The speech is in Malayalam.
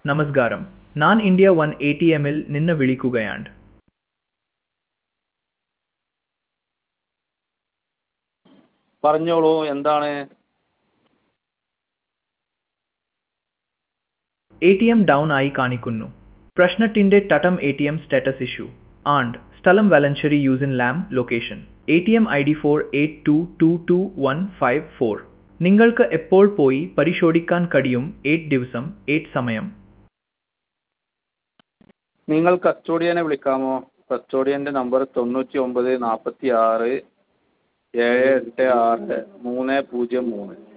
നമസ്കാരം ഞാൻ ഇന്ത്യ വൺ എ ടി എമ്മിൽ നിന്ന് വിളിക്കുകയാണ് പറഞ്ഞോളൂ എന്താണ് എ ടി എം ഡൗൺ ആയി കാണിക്കുന്നു പ്രശ്നത്തിന്റെ തട്ടം A T M status issue and സ്ഥലം വാലഞ്ചേരി യൂസിൻ ലാം location A T M I D four eight two two two one five four നിങ്ങൾക്ക് എപ്പോൾ പോയി പരിശോധിക്കാൻ കഴിയും എയ്റ്റ് ദിവസം എയ്റ്റ് സമയം നിങ്ങൾ കസ്റ്റോഡിയനെ വിളിക്കാമോ കസ്റ്റോഡിയൻ്റെ നമ്പർ തൊണ്ണൂറ്റി ഒമ്പത് നാൽപ്പത്തി ആറ് ഏഴ് എട്ട് ആറ് മൂന്ന് പൂജ്യം മൂന്ന്